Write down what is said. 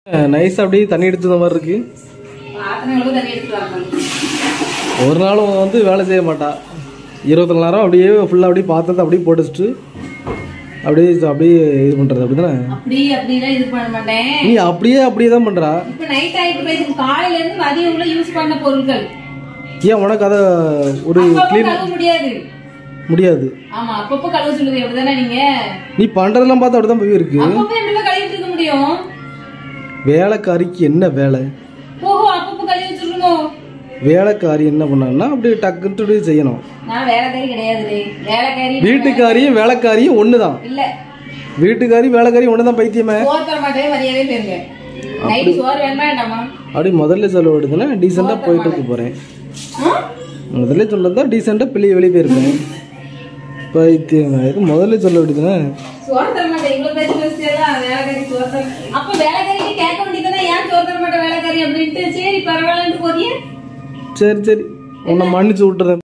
Nice அப்படியே தண்ணி எடுத்து மாதிரி இருக்கு பாத்திரங்களும் தண்ணி எடுத்துட்டு வரணும் ஒரு நாளும் வந்து வேலை செய்ய மாட்டா இருபத்தி நாலு நேரம் அப்படியே ஃபுல்லாக அப்படியே பாத்திரத்தை அப்படியே போட்டு வச்சுட்டு அப்படியே அப்படியே இது பண்ணுறது அப்படி தானே அப்படி அப்படிலாம் இது பண்ண மாட்டேன் நீ அப்படியே அப்படியே தான் பண்ணுறா இப்ப நைட் ஆயிட்டு போயிருக்கு காலையில இருந்து மதியம் உள்ள யூஸ் பண்ண பொருட்கள் ஏன் உனக்கு அதை ஒரு அப்பப்போ க்ளீன் கழுவ முடியாது முடியாது ஆமா அப்பப்போ கழுவ சொல்லுது எப்படிதானே நீங்க நீ பண்ணுறதெல்லாம் பார்த்து அப்படி தான் போய் இருக்கு அப்பப்போ எப்படிமா கழுவிட்டு இருக்க முடியும் வேலைக்காரிக்கு என்ன வேலை ஓஹோ அப்பப்போ கழுவி சொல்லுங்க வேலைக்காரி என்ன பண்ணான்னா அப்படியே டக்குன்ட்டு அப்படியே செய்யணும் நான் வேலைக்காரி கிடையாது வேலைக்காரி வீட்டுக்காரியும் வேலைக்காரியும் ஒன்று தான் இல்ல வீட்டுக்காரி வேலைக்காரி ஒன்று தான் பைத்தியமே சோறு தர மாட்டேன் மரியாதையே போயிருங்க நைட்டு சோறு வேணுமா வேண்டாமா அப்படி முதல்ல சொல்ல விடுதுன்னா டீசெண்டாக போயிட்டு இருக்க போகிறேன் ஆ? முதல்ல சொல்றது தான் டீசெண்டாக வெளியே வெளியே போயிருப்பேன் பைத்தியம் இது முதல்ல சொல்ல விடுதுன்னா சோறு தர மாட்டேன் இவ்வளவு பேச்சு பேசியெல்லாம் வேலைக்காரி சோறு தர அப்ப வேலைக்காரிக்கு கேட்க வேண்டியதுதானே ஏன் சோறு தர மாட்டேன் வேலைக்காரி அப்படின்ட்டு சரி பரவாயில்லன்ட்டு போறியே சரி சரி உன்னை மன்னிச்சு விட்டுறேன்